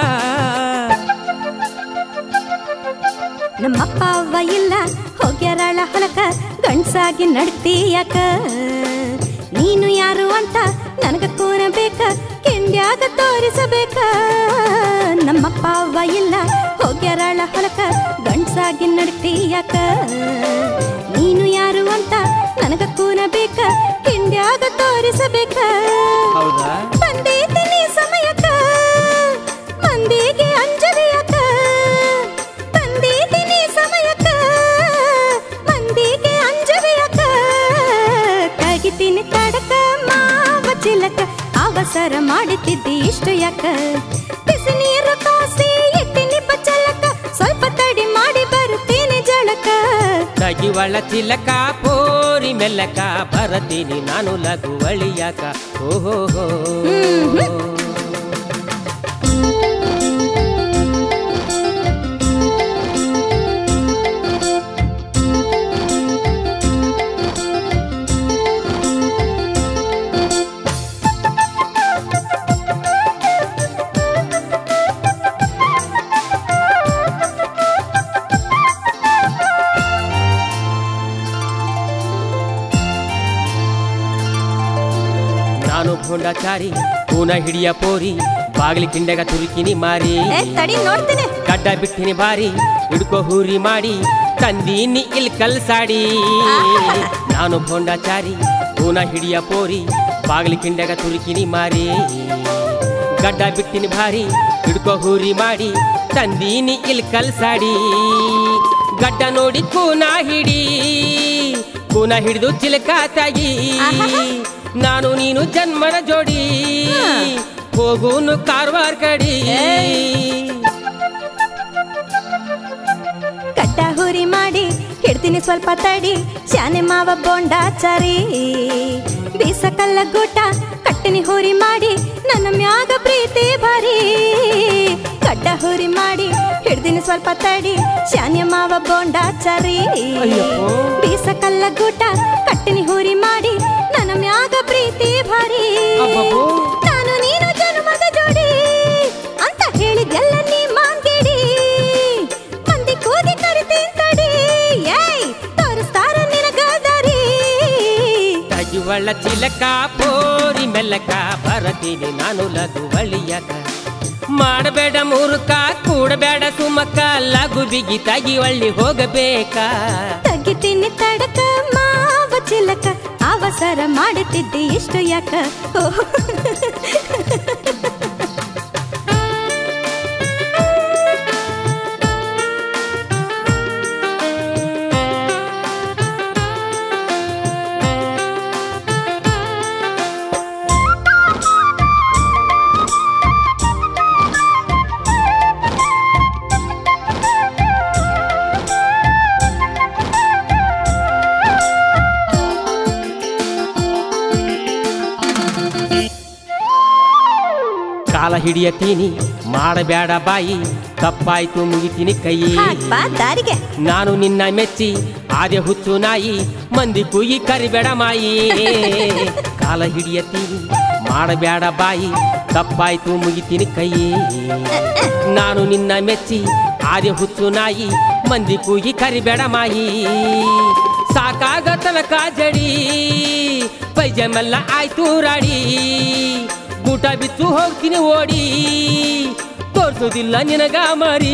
ನಮ್ಮಪ್ಪ ಅವ್ವ ಇಲ್ಲ ಹೋಗ್ಯಾರಾಳ ಹೊಲಕ ಗಂಡ್ಸಾಗಿ ನಡ್ತಿ ಯಾಕ ನೀನು ಯಾರು ಅಂತ ನನಗ ಕೂನಬೇಕ ಕೆಂಡ್ಯಾಗ ತೋರಿಸಬೇಕ ನಮ್ಮಪ್ಪ ಅವ್ವ ಇಲ್ಲ ಹೋಗ್ಯಾರಾಳ ಹೊಲಕ ಗಂಡ್ಸಾಗಿ ನಡ್ತಿ ಯಾಕ ನೀನು ಯಾರು ಅಂತ ನನಗ ಕೂನಬೇಕ ಕೆಂಡ್ಯಾಗ ತೋರಿಸಬೇಕ ಹೌದಾ ಬಂದಿದ್ದೀನಿ ಸಮಯಕ್ಕ ಮಂದಿಗೆ ಅಂಜಲಿಯಕ್ಕ ಬಂದಿದ್ದೀನಿ ಸಮಯಕ್ಕ ಮಂದಿಗೆ ಅಂಜಲಿಯಕ್ಕ ತಗಿತೀನಿ ತಡಕ ಮಾವ ಚಿಲಕ ಅವಸರ ಮಾಡುತ್ತಿದ್ದಿ ಇಷ್ಟು ಯಾಕ ಬಿಸಿ ನೀರು ಕಾಸಿ ಇಟ್ಟಿನಿ ಬಚ್ಚಲಕ ಸ್ವಲ್ಪ ತಡಿ ಮಾಡಿ ಬರುತ್ತೀನಿ ಜಳಕ ತಗಿವಳ ತಿಲಕ ಪೋರಿ ಮೆಲ್ಲಕ ಬರತೀನಿ ನಾನು ಲಘು ಒಳಿಯಾಕ ಓಹೋ ನಾನು ಭೋಂಡಾಚಾರಿ ಕೂನ ಹಿಡಿಯ ಪೋರಿ ಬಾಗಿಲಿ ಕಿಂಡಗ ತುರುಕಿನಿ ಮಾರಿ ಏ ತಡಿ ನೋಡ್ತೀನಿ ಗಡ್ಡ ಬಿಟ್ಟಿನಿ ಬಾರಿ ಹಿಡ್ಕೋ ಹೂರಿ ಮಾಡಿ ತಂದೀನಿ ಇಲ್ಲಿ ಕಲ್ಸಾಡಿ ನಾನು ಭೋಂಡಾಚಾರಿ ಪೂನ ಹಿಡಿಯ ಪೋರಿ ಬಾಗಿಲು ಕಿಂಡಗ ತುರುಕಿನಿ ಮಾರಿ ಗಡ್ಡ ಬಿಟ್ಟಿನಿ ಭಾರಿ ಹಿಡ್ಕೋ ಹೂರಿ ಮಾಡಿ ತಂದೀನಿ ಇಲ್ಲಿ ಕಲ್ಸಾಡಿ ಗಡ್ಡ ನೋಡಿ ಕೂನ ಹಿಡಿ ಕೂನ ಹಿಡಿದು ಚಿಲಕ ತಾಗಿ ನಾನು ನೀನು ಜನ್ಮನ ಜೋಡಿ ಹೋಗೂನು ಕಾರವಾರ ಕಡಿ ಕಟ್ಟ ಹುರಿ ಮಾಡಿ ಹಿಡ್ತೀನಿ ಸ್ವಲ್ಪ ತಡಿ ಶಾನೆ ಮಾವ ಬೋಂಡಾಚಾರಿ ಬೀಸ ಕಲ್ಲ ಗೂಟ ಕಟ್ಟಿನಿ ಹುರಿ ಮಾಡಿ ನನ್ನ ಮ್ಯಾಗ ಪ್ರೀತಿ ಭಾರಿ ಕಡ್ಡ ಹುರಿ ಮಾಡಿ ಹಿಡ್ದಿನಿ ಸ್ವಲ್ಪ ತಡಿ ಶಾನೆ ಮಾವ ಬೋಂಡಾಚಾರಿ ಅಯ್ಯಪ್ಪೋ. ಬೀಸ ಕಲ್ಲ ಗೂಟ ಕಟ್ಟಿನಿ ಹುರಿ ಮಾಡಿ ನನ್ನ ಮ್ಯಾಗ ಪ್ರೀತಿ ಭಾರಿ ಅಬ್ಬಬ್ಬೋ. ನಾನು ನೀನು ಜನ್ಮದ ಜೋಡಿ ಅಂತ ಹೇಳಿದ್ದೆಲ್ಲ ನೀ ಮಾಂಗಿಡಿ ಮಂದಿ ಕೂದಿ ಕರಿತೀನಿ ತಡಿ ಏಯ್ ತೋರಿಸ್ತಾರ ನಿನಗ ದಾರಿ ತಜುವಳ ಚಿಲಕ ಪೋರಿ ಮೆಲ್ಲಕ ಬರತೀನಿ ನಾನು ಲಘು ಬಳಿಯಕ ಮಾಡಬೇಡ ಮೂರುಕ ಕೂಡಬೇಡ ಸುಮಕ ಲಘು ಬಿಗಿ ತಗಿ ಒಳ್ಳಿ ಹೋಗಬೇಕಾ ತಗಿತೀನಿ ತಡಕ ಮಾವ ಚಿಲಕ ಅವಸರ ಮಾಡುತ್ತಿದ್ದೆ ಇಷ್ಟು ಯಾಕ ಓಹ್. ಕಾಲ ಹಿಡಿಯತೀನಿ ಮಾಡಬೇಡ ಬಾಯಿ ತಪ್ಪಾಯ್ತು ಮುಗಿತೀನಿ ಕೈ ಹಾಗ್ ಬಾ ದಾರಿಗೆ ನಾನು ನಿನ್ನ ಮೆಚ್ಚಿ ಆದೆ ಹುಚ್ಚು ನಾಯಿ ಮಂದಿ ಕುಯಿ ಕರಿಬೇಡ ಮಾಯಿ ಕಾಲ ಹಿಡಿಯತೀನಿ ಮಾಡಬೇಡ ಬಾಯಿ ತಪ್ಪಾಯ್ತು ಮುಗಿತೀನಿ ಕೈ ನಾನು ನಿನ್ನ ಮೆಚ್ಚಿ ಆದೆ ಹುಚ್ಚು ನಾಯಿ ಮಂದಿ ಕೂಗಿ ಕರಿಬೇಡ ಮಾಯಿ ಸಾಕಾಗ ತನಕ ಜಡಿ ಪೈಜಮೆಲ್ಲ ಆಯ್ತು ರಾಡಿ ಊಟ ಬಿತ್ತು ಹೋಗ್ತೀನಿ ಓಡಿ ತೋರ್ಸೋದಿಲ್ಲ ನಿನಗ ಮರಿ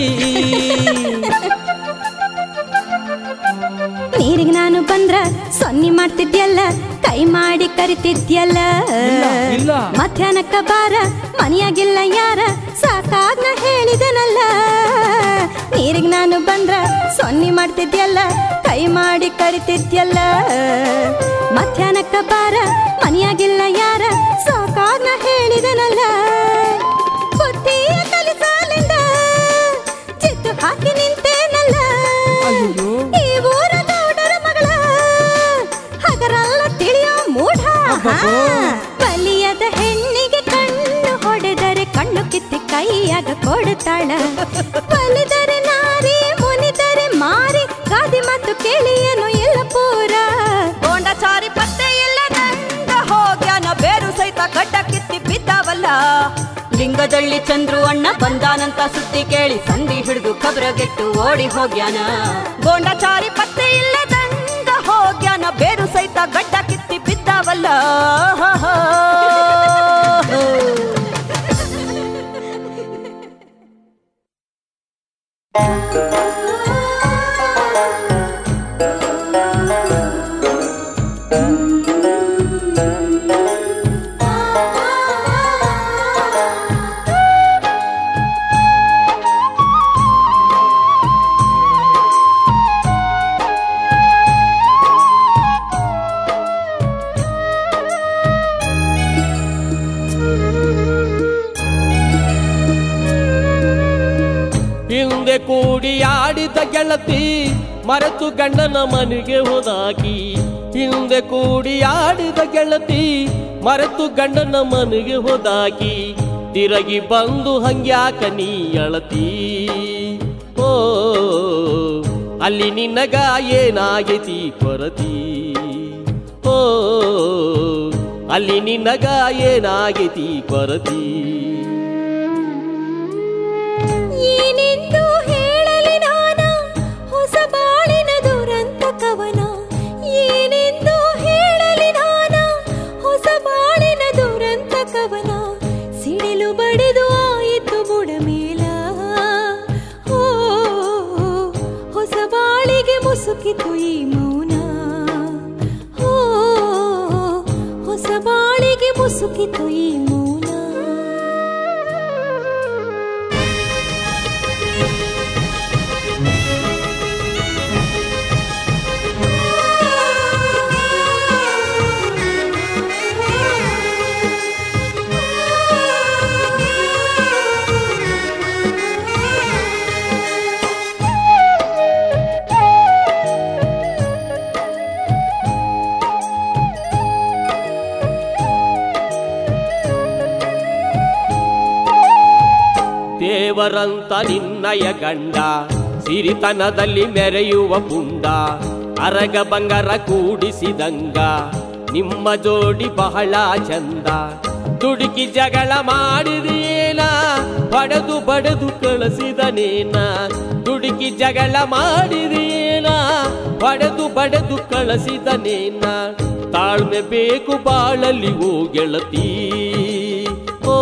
ನೀರಿಗೆ ನಾನು ಬಂದ್ರ ಸೊನ್ನಿ ಮಾಡ್ತಿದ್ಯಲ್ಲ ಕೈ ಮಾಡಿ ಕರಿತಿದ್ಯಲ್ಲ ಇಲ್ಲ. ಮಧ್ಯಾಹ್ನಕ್ಕ ಬಾರ ಮನೆಯಾಗಿಲ್ಲ ಯಾರ ಸಾಕಾಗ್ ನಾ ಹೇಳಿದನಲ್ಲ ನೀರಿಗೆ ನಾನು ಬಂದ್ರ ಸೊನ್ನಿ ಮಾಡ್ತಿದ್ಯಲ್ಲ ಕೈ ಮಾಡಿ ಕರಿತಿದ್ಯಲ್ಲ ಮಧ್ಯಾಹ್ನಕ್ಕ ಬಾರ ಮನೆಯಾಗಿಲ್ಲ ಯಾರ ಸಾಕಾಗ್ ನಾ ಹೇಳಿದನಲ್ಲ ಬುದ್ಧಿಯ ಕಲಿಸಾಲಿಂದ ಚಿತ್ತು ಹಾಕಿ ನಿಂತೇನಲ್ಲ ಅಯ್ಯೋ. ಈ ಊರ ಗೌಡರ ಮಗಳ ಹಗರಲ್ಲ ತಿಳಿಯೋ ಮೂಢ ಅಬ್ಬಬ್ಬೋ. ಬಲಿಯದ ಹೆಣ್ಣಿಗೆ ಕಣ್ಣು ಹೊಡೆದರೆ ಕಣ್ಣು ಕಿತ್ತಿ ಕೈಯಾಗ ಕೊಡುತ್ತಾಳ ಬಲಿದರೆ ನಾರಿ ಮುನಿದರೆ ಮಾರಿ ಗಾದಿ ಮತ್ತು ಕೇಳಿಯನು ಇಲ್ಲ ಪೂರ ಗೋಂಡಚಾರಿ ಪತ್ತೆ ಇಲ್ಲ ನಂದ ಹೋಗ್ಯಾನ ಬೇರು ಸಹಿತ ಕಡ್ಡ ಕಿತ್ತಿ ಬಿದ್ದಾವಲ್ಲ ಲಿಂಗದಳ್ಳಿ ಚಂದ್ರು ಅಣ್ಣ ಬಂದಾನಂತ ಸುದ್ದಿ ಕೇಳಿ ಸಂಧಿ ಹಿಡಿದು ಕಬ್ರಗೆಟ್ಟು ಓಡಿ ಹೋಗ್ಯಾನ ಗೋಂಡಚಾರಿ ಪತ್ತೆ ಇಲ್ಲ ದಂಡ ಹೋಗ್ಯಾನ ಬೇರು ಸಹಿತ ಗಡ್ಡ ಕಿತ್ತಿ ಬಿದ್ದಾವಲ್ಲ ಹಿಂದೆ ಕೂಡಿ ಆಡಿದ ಗೆಳತಿ ಮರೆತು ಗಂಡನ ಮನೆಗೆ ಹೋದಾಕಿ ಹಿಂದೆ ಕೂಡಿ ಆಡಿದ ಗೆಳತಿ ಮರೆತು ಗಂಡನ ಮನೆಗೆ ಹೋದಾಕಿ ತಿರುಗಿ ಬಂದು ಹಂಗ್ಯಾಕ ನೀ ಅಳತಿ ಓ ಅಲ್ಲಿ ನಿನ್ನಗ ಏನಾಗೈತಿ ಕೊರತಿ ಓ ಅಲ್ಲಿ ನಿನ್ನಗ ಏನಾಗೈತಿ ಕೊರತಿ ಏನೆಂದು ಹೇಳಲಿ ನಾನ ಹೊಸ ಬಾಳಿನ ದುರಂತ ಕವನ ಏನೆಂದು ಹೇಳಲಿ ನಾನ ಹೊಸ ಬಾಳಿನ ದುರಂತ ಕವನ ಸಿಡಿಲು ಬಡಿದು ಆಯಿತು ಬುಡ ಮೇಲ ಓ ಹೊಸ ಬಾಳಿಗೆ ಮುಸುಕಿತು ಈ ಮೌನ ಓ ಹೊಸ ಬಾಳಿಗೆ ಮುಸುಕಿತು ಈ ಮೌನ ದೇವರಂತ ನಿನ್ನಯ ಗಂಡ ಸಿರಿತನದಲ್ಲಿ ಮೆರೆಯುವ ಪುಂಡ ಅರಗ ಬಂಗಾರ ಕೂಡಿಸಿದಂಗ ನಿಮ್ಮ ಜೋಡಿ ಬಹಳ ಚಂದ ದುಡುಕಿ ಜಗಳ ಮಾಡಿದೇನ ಬಡದು ಬಡದು ಕಳಿಸಿದನೇನ ದುಡುಕಿ ಜಗಳ ಮಾಡಿದೇನ ಬಡದು ಬಡದು ಕಳಿಸಿದನೇನ ತಾಳ್ಮೆ ಬೇಕು ಬಾಳಲಿ ಓ ಗೆಳತಿ ಓ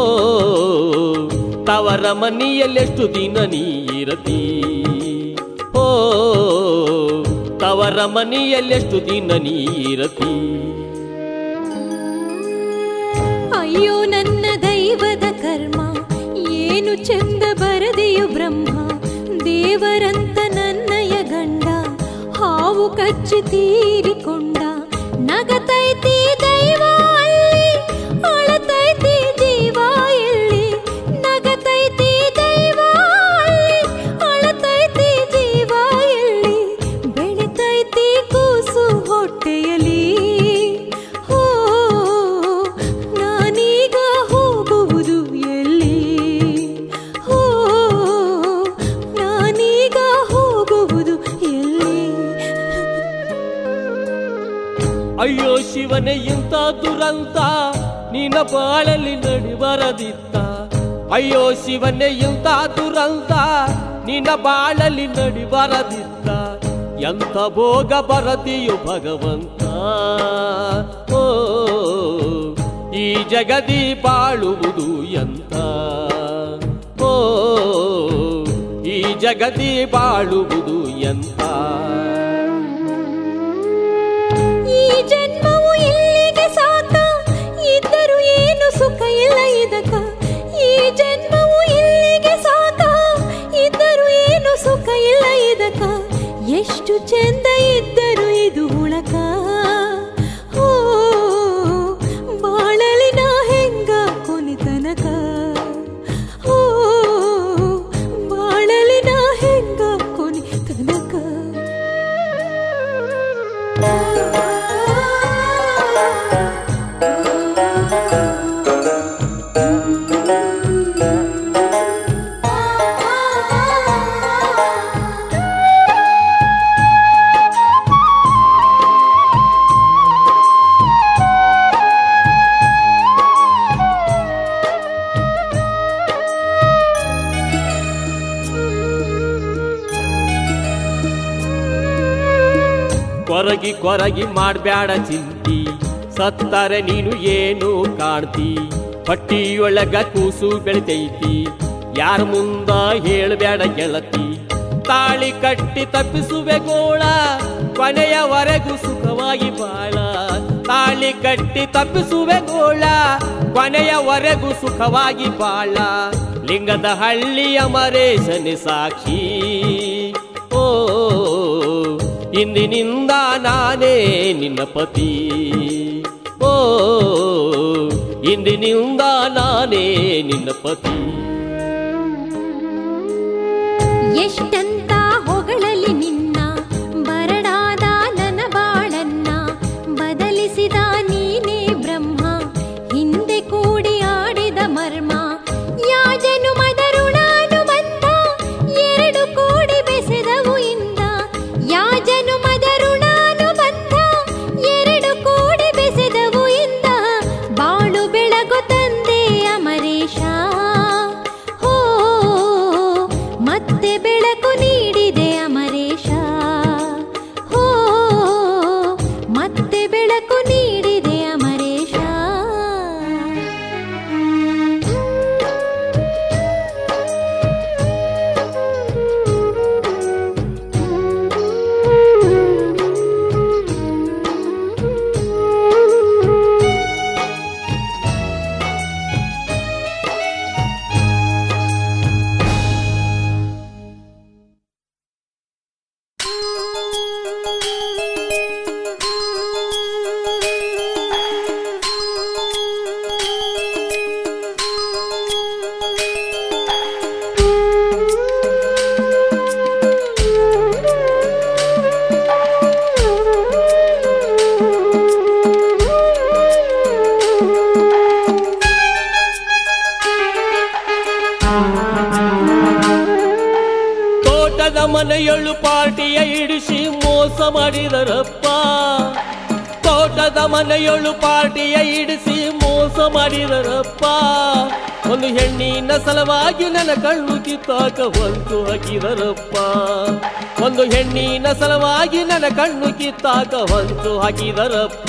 ತವರ ಮನೆಯಲ್ಲೆಷ್ಟು ದಿನ ನೀರತಿ ಓ ತವರ ಮನೆಯಲ್ಲೆಷ್ಟು ದಿನ ನೀರತಿ ಅಯ್ಯೋ ನನ್ನ ದೈವದ ಕರ್ಮ ಏನು ಚಂದ ಬರದೆಯು ಬ್ರಹ್ಮ ದೇವರಂತ ನನ್ನಯ ಗಂಡ ಹಾವು ಕಚ್ಚಿ ತೀರಿಕೊಂಡ ನಗತೈತಿ ದೈವ ಅಲ್ಲಿ ಅಳತೈತಿ ಜೀವ ಎಲ್ಲಿ ನಗತೈತಿ ದೈವ ಅಲ್ಲಿ ಅಳತೈತಿ ಜೀವ ಎಲ್ಲಿ ಬೆಳಿತೈತಿ ಕೂಸು ಹೊಟ್ಟೆಯಲಿ ಹೋ ನಾನೀಗ ಹೋಗುವುದು ಎಲ್ಲಿ ಹೋ ನಾನೀಗ ಹೋಗುವುದು ಎಲ್ಲಿ ಅಯ್ಯೋ ಶಿವನೇ ಇಂಥ ದುರಂತ ನಿನ್ನ ಬಾಳಲ್ಲಿ ನಡಿಬರದಿತ್ತ ಅಯ್ಯೋ ಶಿವನೇ ಇಂಥ ದುರಂತ ನಿನ್ನ ಬಾಳಲ್ಲಿ ನಡಿಬರದಿತ್ತ ಎಂಥ ಭೋಗ ಬರದಿಯು ಭಗವಂತ ಓ ಈ ಜಗದಿ ಬಾಳುವುದು ಎಂತ ಓ ಈ ಜಗದಿ ಬಾಳುವುದು ಎಂತ ಈ ಜನ್ಮವು ಇಲ್ಲಿಗೆ ಸಾಕ ಇದ್ದರೂ ಏನು ಸುಖ ಇಲ್ಲ ಇದಕ ಈ ಜನ್ಮವು ಇಲ್ಲಿಗೆ ಸಾಕ ಇದ್ದರೂ ಏನು ಸುಖ ಇಲ್ಲ ಇದಕ ಎಷ್ಟು ಚಂದ ಇದ್ದರೂ ಇದು ಹುಳಕ ಓ ಬಾಳಲಿ ನಾ ಹೆಂಗ ಕೊನೆ ತನಕ ಓ ಬಾಳಲಿ ನಾ ಹೆಂಗ ಕೊನೆ ತನಕ ಕೊರಗಿ ಕೊರಗಿ ಮಾಡ್ಬ್ಯಾಡ ಚಿಂತಿ ಸತ್ತರೆ ನೀನು ಏನು ಕಾಣ್ತಿ ಪಟ್ಟಿಯೊಳಗ ಕೂಸು ಬೆಳಿತೈತಿ ಯಾರ ಮುಂದ ಹೇಳ್ಬ್ಯಾಡ ಗೆಳತಿ ತಾಳಿ ಕಟ್ಟಿ ತಪ್ಪಿಸುವೆ ಗೋಳ ಕೊನೆಯವರೆಗೂ ಸುಖವಾಗಿ ಬಾಳ ತಾಳಿ ಕಟ್ಟಿ ತಪ್ಪಿಸುವೆ ಗೋಳ ಕೊನೆಯವರೆಗೂ ಸುಖವಾಗಿ ಬಾಳ ಲಿಂಗದ ಹಳ್ಳಿಯ ಮರೇಶನೆ ಸಾಕ್ಷಿ ಓ ಇಂದಿನಿಂದ ನಾನೇ ನಿನ್ನ ಪತಿ ಓ ಇಂದಿನಿಂದ ನಾನೇ ನಿನ್ನ ಪತಿ ಎಷ್ಟಂತ ಹೊಗಳಲಿ ನಿನ್ನ ಬರಡಾದ ನನ್ನ ಬಾಳನ್ನ ಬದಲಿಸಿದ ನೀನೇ ಬ್ರಹ್ಮ ಹಿಂದೆ ಕೂಡಿ ಆಡಿದ ಮರ್ಮ ಯಾಜನು ಮದರುಣಾನು ಬಂದ ಎರಡು ಕೂಡಿ ಬೆಸೆದವು ಇಂದ ಯಾಜನು ಮದರುಣಾನು ಬಂದ ಎರಡು ಕೂಡಿ ಬೆಸೆದವು ಇಂದ ಬಾಳು ಬೆಳಗು ತಂದೆ ಅಮರೇಶ ಹೋ ಮತ್ತೆ ಬೆಳಕು ಮನೆಯೊಳು ಪಾರ್ಟಿಯ ಇಡಿಸಿ ಮೋಸ ಮಾಡಿದರಪ್ಪ ತೋಟದ ಮನೆಯೊಳು ಪಾರ್ಟಿಯ ಇಡಿಸಿ ಮೋಸ ಮಾಡಿದರಪ್ಪ ಒಂದು ಹೆಣ್ಣಿನ ಸಲವಾಗಿ ನನ್ನ ಕಣ್ಣು ಕಿತ್ತಾಕ ಹೊಂಚು ಹಾಕಿದರಪ್ಪ ಒಂದು ಹೆಣ್ಣಿನ ಸಲವಾಗಿ ನನ್ನ ಕಣ್ಣು ಕಿತ್ತಾಕ ಹೊಂಚು ಹಾಕಿದರಪ್ಪ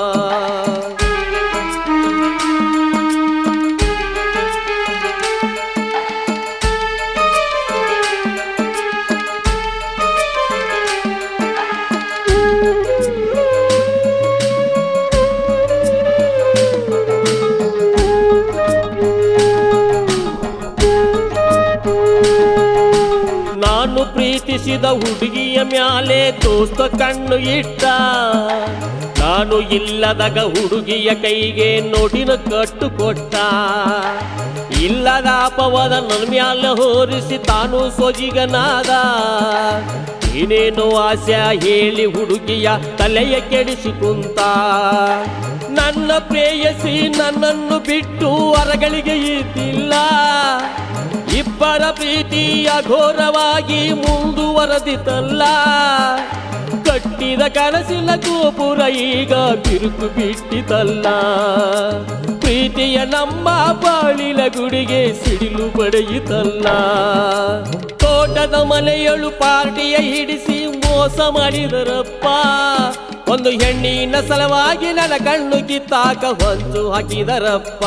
ನಾನು ಪ್ರೀತಿಸಿದ ಹುಡುಗಿಯ ಮ್ಯಾಲೆ ದೋಸ್ತ ಕಣ್ಣು ಇಟ್ಟ ನಾನು ಇಲ್ಲದಾಗ ಹುಡುಗಿಯ ಕೈಗೆ ನೋಟಿನ ಕಟ್ಟು ಕೊಟ್ಟ ಇಲ್ಲದ ಅಪವಾದ ನನ್ನ ಮ್ಯಾಲ ಹೋರಿಸಿ ತಾನು ಸೊಜಿಗನಾದ ಏನೇನೋ ಆಸೆ ಹೇಳಿ ಹುಡುಗಿಯ ತಲೆಯ ಕೆಡಿಸಿ ಕುಂತ ನನ್ನ ಪ್ರೇಯಸಿ ನನ್ನನ್ನು ಬಿಟ್ಟು ಹೊರಗಳಿಗೆ ಇದ್ದಿಲ್ಲ ಇಬ್ಬರ ಪ್ರೀತಿ ಅಘೋರವಾಗಿ ಮುಂದುವರೆದಿತಲ್ಲ ಕಟ್ಟಿದ ಕನಸಿನ ಗೋಪುರ ಈಗ ಬಿರುಕು ಬಿಟ್ಟಿತಲ್ಲ ಪ್ರೀತಿಯ ನಮ್ಮ ಬಾಳಿನ ಗುಡಿಗೆ ಸಿಡಿಲು ಪಡೆಯಿತಲ್ಲ ತೋಟದ ಮನೆಯಳು ಪಾರ್ಟಿಯ ಹಿಡಿಸಿ ಮೋಸ ಮಾಡಿದರಪ್ಪ ಒಂದು ಹೆಣ್ಣಿನ ಸಲವಾಗಿ ನನ್ನ ಕಣ್ಣು ಕಿತ್ತಾಕ ಹೊಂಚು ಹಾಕಿದರಪ್ಪ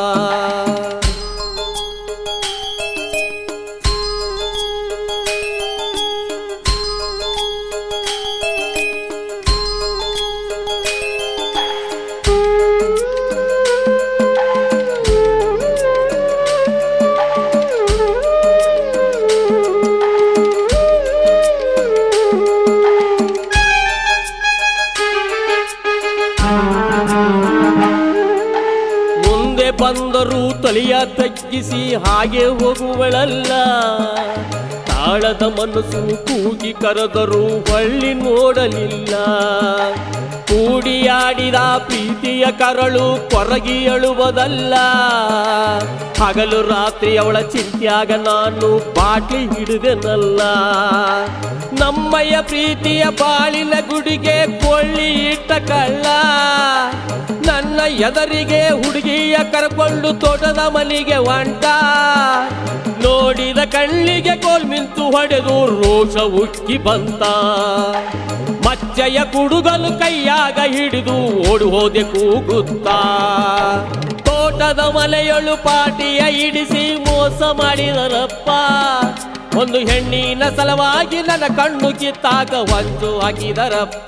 ಮುಂದೆ ಬಂದರೂ ತಲೆಯ ತಗ್ಗಿಸಿ ಹಾಗೆ ಹೋಗುವಳಲ್ಲ ತಾಳದ ಮನಸ್ಸು ಕೂಗಿ ಕರೆದರೂ ಹೊಳ್ಳಿ ನೋಡಲಿಲ್ಲ ಕೂಡಿಯಾಡಿದ ಪ್ರೀತಿಯ ಕರಳು ಕೊರಗಿ ಅಳುವುದಲ್ಲ ಹಗಲು ರಾತ್ರಿ ಅವಳ ಚಿಂತ್ಯಾಗ ನಾನು ಬಾಟ್ಲಿ ಹಿಡಿದೆನಲ್ಲ ನಮ್ಮಯ್ಯ ಪ್ರೀತಿಯ ಬಾಳಿನ ಗುಡಿಗೆ ಕೊಳ್ಳಿ ಇಟ್ಟ ಕಳ್ಳ ನನ್ನ ಎದರಿಗೆ ಹುಡುಗಿಯ ಕರ್ಕೊಂಡು ತೋಟದ ಮನೆಗೆ ಹೊಂಟ ನೋಡಿದ ಕಣ್ಣಿಗೆ ಕೋಲ್ ಮಿಂತು ಹೊಡೆದು ರೋಷ ಉಕ್ಕಿ ಬಂತ ಮಚ್ಚಯ ಕುಡುಗಲು ಕೈಯಾಗ ಹಿಡಿದು ಓಡು ಹೋದೆ ಕೂಗುತ್ತಾ ತೋಟದ ಮನೆಯೊಳು ಪಾಟಿಯ ಇಡಿಸಿ ಮೋಸ ಮಾಡಿದರಪ್ಪ ಒಂದು ಹೆಣ್ಣಿನ ಸಲವಾಗಿ ನನ್ನ ಕಣ್ಣು ಕಿತ್ತಾಕ ಹೊಂಚು ಹಾಕಿದರಪ್ಪ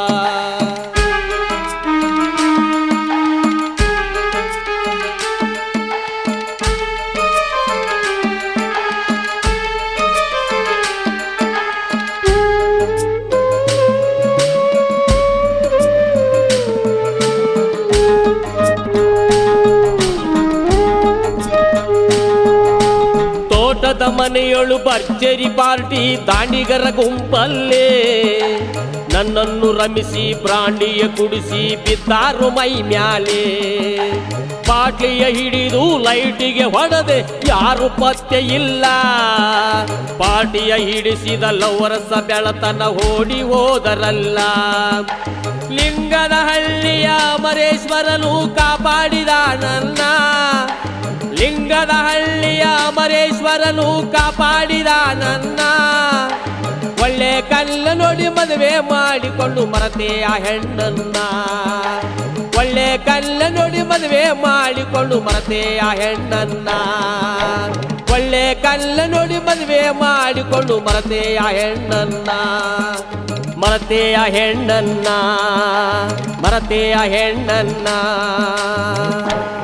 ತೋಟದ ಮನೆಯೊಳು ಭರ್ಜರಿ ಪಾರ್ಟಿ ದಾಂಡಿಗರ ಗುಂಪಲ್ಲೇ ನನ್ನನ್ನು ರಮಿಸಿ ಬ್ರಾಂಡಿಯ ಕುಡಿಸಿ ಬಿದ್ದಾರು ಮೈ ಮ್ಯಾಲೆ ಬಾಟ್ಲಿಯ ಹಿಡಿದು ಲೈಟಿಗೆ ಹೊಡೆದೆ ಯಾರು ಪತ್ತೆ ಇಲ್ಲ ಪಾಟಿಯ ಹಿಡಿಸಿದ ಲವರಸ ಬೆಳತನ ಓಡಿ ಹೋದರಲ್ಲ ಲಿಂಗದ ಹಳ್ಳಿಯ ಮರೇಶ್ವರನು ಕಾಪಾಡಿದ ನನ್ನ ಲಿಂಗದ ಹಳ್ಳಿಯ ಮರೇಶ್ವರನು ಕಾಪಾಡಿದ ನನ್ನ ಒಳ್ಳೆ ಕಲ್ಲ ನೋಡಿ ಮದುವೆ ಮಾಡಿಕೊಂಡು ಮರತೆ ಆ ಹೆಣ್ಣನ್ನ ಒಳ್ಳೆ ಕಲ್ಲ ನೋಡಿ ಮದುವೆ ಮಾಡಿಕೊಂಡು ಮರತೆ ಆ ಹೆಣ್ಣನ್ನ ಒಳ್ಳೆ ಕಲ್ಲ ನೋಡಿ ಮದುವೆ ಮಾಡಿಕೊಂಡು ಮರತೆ ಆ ಹೆಣ್ಣನ್ನ ಮರತೆ ಆ ಹೆಣ್ಣನ್ನ ಮರತೆ ಆ ಹೆಣ್ಣನ್ನ